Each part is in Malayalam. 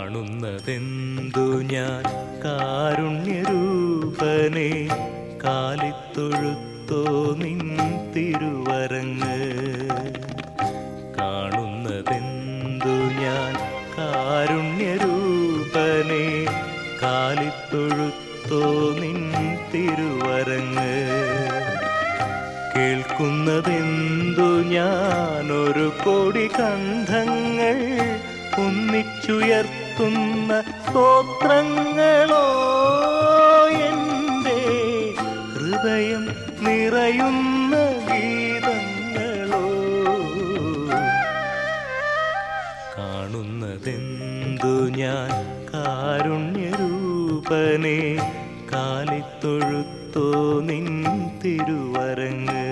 കാണുന്നതെന്തു ഞാൻ കാരുണ്യരൂപനെ കാലിത്തൊഴുത്തോ നിൻ തിരുവരങ്ങ് കാണുന്നതെന്തു ഞാൻ കാരുണ്യരൂപനെ കാലിത്തൊഴുത്തോ നിൻ തിരുവരങ്ങ് കേൾക്കുന്നതെന്തു ഞാനൊരു കോടി കണ്ഠങ്ങൾ ഒന്നിച്ചുയർത്തുന്ന സ്തോത്രങ്ങളോ എൻ്റെ ഹൃദയം നിറയുന്ന ഗീതങ്ങളോ കാണുന്നതെന്തു ഞാൻ കാരുണ്യരൂപനെ കാലിത്തൊഴുത്തോ നിൻ തിരുവരങ്ങ്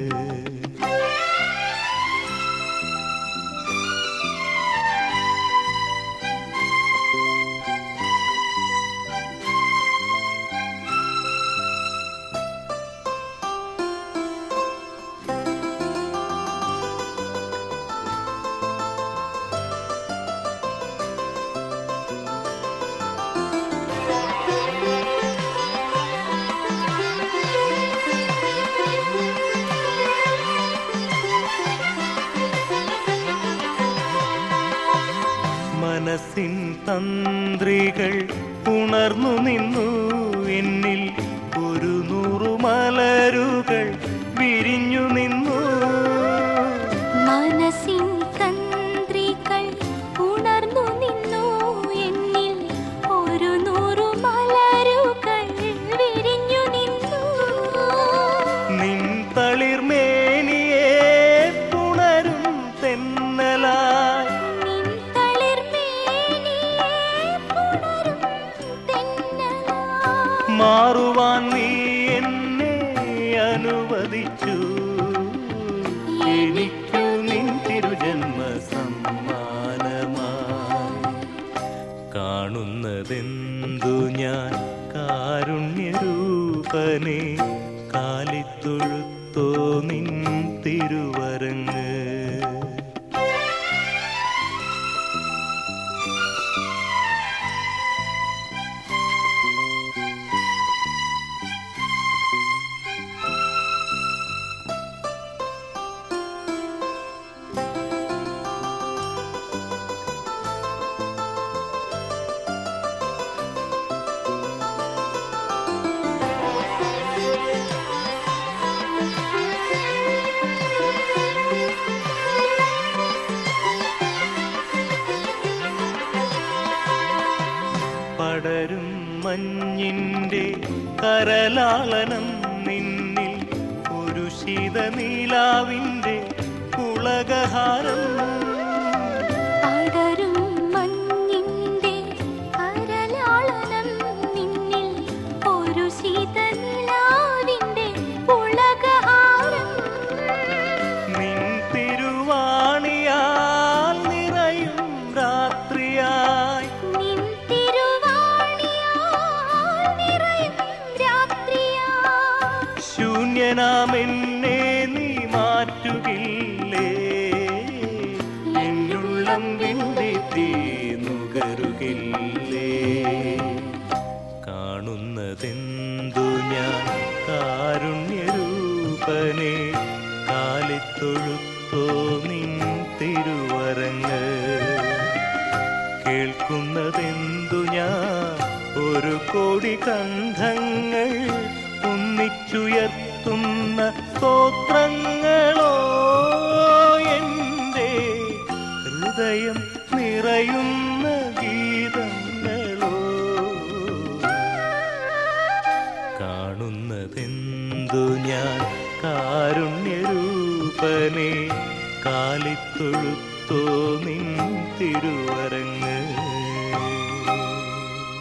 മനസ്സിൻ തന്ത്രികൾ ഉണർന്നു നിന്നു എന്നിൽ ഒരു നൂറു മലരുകൾ വിരിഞ്ഞു നിന്നു മനസ്സിൻ തന്ത്രികൾ ഉണർന്നു നിന്നു എന്നിൽ ഒരു നൂറു മലരുകൾ വിരിഞ്ഞു നിന്നു നിൻ തളിർമേനിയെ പുണരും തെന്നലായി നിൻ തളിർമേനിയെ പുണരും തെന്നലായി. മാറുവാൻ നീ എന്നെ അനുവദിച്ചു എനിക്കു നിൻ തിരുജന്മ സമ്മാനമായി കാണുന്നതെന്തു ഞാൻ കാരുണ്യരൂപനെ കാലിത്തൊഴുത്തോ നിൻ തിരുവരങ്ങ് പടരും മഞ്ഞിൻ്റെ കരലാളനം നിന്നിൽ ഒരു ശീതനീലാവിൻ്റെ പുളകഹാരം പടരും മഞ്ഞിന്റെ കരലാളനം നിന്നിൽ ഒരു ശീതനിലാവിന്റെ പുളകഹാരം നിൻ തിരുവാണിയാൽ നിറയും രാത്രിയായി നിൻ തിരുവാണിയാൽ നിറയും രാത്രിയാൽ ശൂന്യനാമെന്നെ നീ മാറ്റുകില്ലേ എന്നുള്ളം വിണ്ടി തീ നുകരുകില്ലേ കാണുന്നതെന്തു ഞാൻ കാരുണ്യരൂപനെ കാലിത്തൊഴുത്തോ നിൻ തിരുവരങ്ങ് കേൾക്കുന്നതെന്തു ഞാൻ ഒരു കോടി കണ്ഠങ്ങൾ ഒന്നിച്ചുയർത്തുന്ന സ്തോത്രങ്ങളോ എൻ്റെ ഹൃദയം നിറയുന്ന ഗീതങ്ങളോ കാണുന്നതെന്തു ഞാൻ കാരുണ്യരൂപനെ കാലിത്തൊഴുത്തോ നിൻ തിരുവരങ്ങ്